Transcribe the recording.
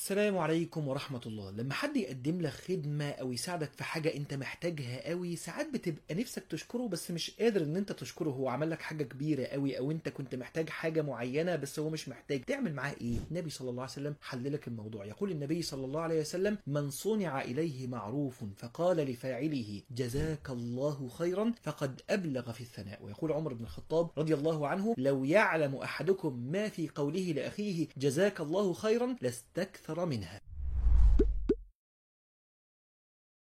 السلام عليكم ورحمة الله لما حد يقدم لك خدمة أو يساعدك في حاجة أنت محتاجها قوي ساعات بتبقى نفسك تشكره بس مش قادر إن أنت تشكره هو عمل لك حاجة كبيرة قوي أو أنت كنت محتاج حاجة معينة بس هو مش محتاج تعمل معاه إيه النبي صلى الله عليه وسلم حل لك الموضوع يقول النبي صلى الله عليه وسلم من صنع إليه معروف فقال لفاعله جزاك الله خيرا فقد أبلغ في الثناء ويقول عمر بن الخطاب رضي الله عنه لو يعلم أحدكم ما في قوله لأخيه جزاك الله خيرا لاستكثر منها